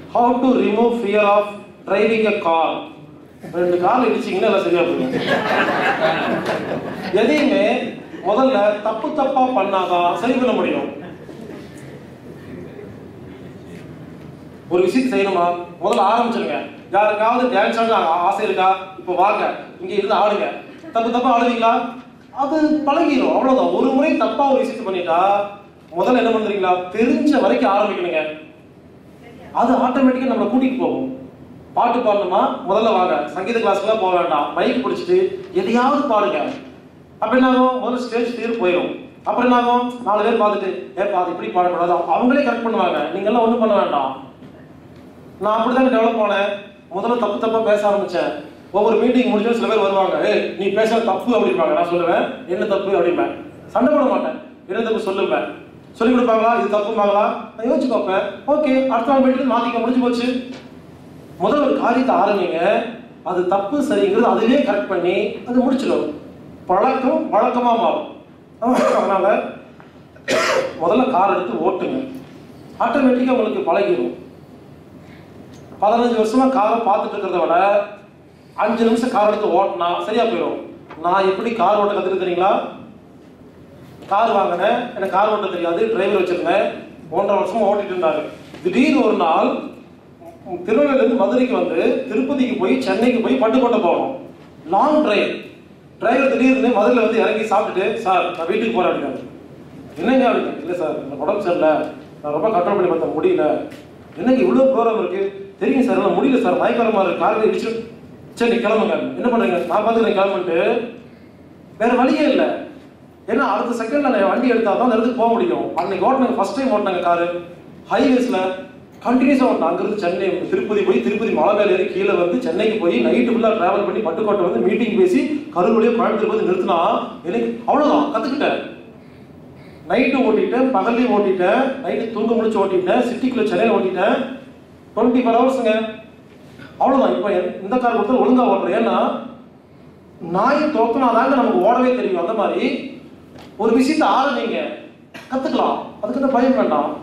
how to remove fear of driving a car ரெண்டு car இடிச்சிங்கன்னா எல்லாம் சரியா போயிடும் எதையுமே முதல்ல தப்பு தப்பா பண்ணாதான் சரி பண்ண முடியும் ஒரு விஷயம் செய்யணுமா முதல்ல ஆரம்பிச்சிருங்க யாருக்காவது டான்ஸ் ஆட ஆசை இருக்கா இப்போ வாங்க இங்க இருந்து ஆடுங்க தப்பு தப்பா ஆடுவீங்களா அது பழகிடும் அவ்வளவுதான் ஒரு முறை தப்பா ஒரு விஷயத்தை பண்ணிட்டா முதல்ல என்ன பண்றீங்களா தெரிஞ்ச வரைக்கும் ஆரம்பிக்கணுங்க அது ஆட்டோமேட்டிக்கா நம்மளை கூட்டிட்டு போகும் பாட்டு பாடணுமா முதல்ல வாங்க சங்கீத கிளாஸ்க்குலாம் போக வேண்டாம் மைக் பிடிச்சிட்டு எதையாவது பாடுங்க அப்ப என்ன ஆகும் முதல்ல ஸ்டேஜ் தீர் போயிடும் அப்புறம் என்ன ஆகும் நாலு பேர் பார்த்துட்டு ஏப்பா அது இப்படி பாடக்கூடாது அவங்களே கரெக்ட் பண்ணுவாங்க நீங்க எல்லாம் ஒண்ணும் பண்ண வேண்டாம் நான் அப்படிதான் டெவலப் ஆனேன் முதல்ல தப்பு தப்பா பேச ஆரம்பிச்சேன் ஒவ்வொரு மீட்டிங் முடிஞ்சு சில பேர் வருவாங்க ஏய் நீ பேசுறது தப்பு அப்படிம்பாங்க நான் சொல்லுவேன் என்ன தப்பு அப்படிம்பேன் சண்டை போட மாட்டேன் என்ன தப்பு சொல்லுவேன் சொல்லி கொடுப்பாங்களா இது தப்புமாங்களா நான் யோசிச்சு பார்ப்பேன் ஓகே அடுத்த நாள் மீட்டிங் மாத்திக்க முடிஞ்சு போச்சு முதல்ல ஒரு காரியத்தை ஆரம்பிங்க அது தப்பு சரிங்கிறது அதுவே கரெக்ட் பண்ணி அது முடிச்சிடும் பழக்கம் வழக்கமா மாறும் அதனால முதல்ல கார் எடுத்து ஓட்டுங்க ஆட்டோமேட்டிக்கா உங்களுக்கு பழகிடும் பதினஞ்சு வருஷமா காரை பார்த்துட்டு இருக்கிறத விட அஞ்சு நிமிஷம் கார் எடுத்து ஓட்டினா சரியா போயிடும் நான் எப்படி கார் ஓட்ட கத்துக்க தெரியுங்களா கார் வாங்கினேன் எனக்கு கார் ஓட்ட தெரியாது டிரைவர் வச்சிருந்தேன் ஒன்றரை வருஷமா ஓட்டிட்டு இருந்தாரு திடீர்னு ஒரு நாள் திருநெல்வேலியிலிருந்து மதுரைக்கு வந்து திருப்பதிக்கு போய் சென்னைக்கு போய் பட்டுக்கோட்டை போகணும் லாங் டிரைவ் டிரைவர் திடீர்னு மதுரையில் வந்து இறங்கி சாப்பிட்டுட்டு சார் நான் வீட்டுக்கு போறேன் அப்படின்னாரு என்னங்க அப்படின்னு இல்லை சார் எனக்கு உடம்பு சரியில்லை நான் ரொம்ப கண்ட்ரோல் பண்ணி பார்த்தேன் முடியல என்னங்க இவ்வளோ ப்ரோக்ராம் இருக்கு தெரியும் சார் எல்லாம் முடியல சார் மயக்கரமா இருக்கு காலையில் இடிச்சு சரி நீ கிளம்புங்க என்ன பண்றீங்க நான் பார்த்துக்கிறேன் கிளம்பிட்டு வேற வழியே இல்லை ஏன்னா அடுத்த செகண்ட்ல நான் வண்டி எடுத்தா தான் அந்த இடத்துக்கு போக முடியும் அன்னைக்கு ஓட்டினாங்க ஃபர்ஸ்ட் டைம் ஓட்டினாங்க காரு ஹைவேஸ்ல கண்டினியூஸா ஓட்டினா அங்கிருந்து சென்னை திருப்பதி போய் திருப்பதி மலை மேல ஏறி கீழே வந்து சென்னைக்கு போய் நைட்டு ஃபுல்லா டிராவல் பண்ணி பட்டுக்கோட்டை வந்து மீட்டிங் பேசி கரூர் வழியா கோயம்புத்தூர் வந்து நிறுத்தினா எனக்கு அவ்வளவுதான் கத்துக்கிட்டேன் நைட்டு ஓட்டிட்டேன் பகல்லையும் ஓட்டிட்டேன் நைட்டு தூங்க முடிச்சு ஓட்டிட்டேன் சிட்டிக்குள்ள சென்னையில் ஓட்டிட்டேன் டுவெண்ட்டி ஃபோர் ஹவர்ஸுங்க அவ்வளோதான் இப்போ இந்த கார் கொடுத்தா ஒழுங்கா ஓட்டுறேன் ஏன்னா நாய் தோக்கினாதாங்க நமக்கு ஓடவே தெரியும் அந்த மாதிரி ஒரு விஷயத்தை ஆரம்பிங்க கத்துக்கலாம் அதுக்கு தான் பயம் வேண்டாம்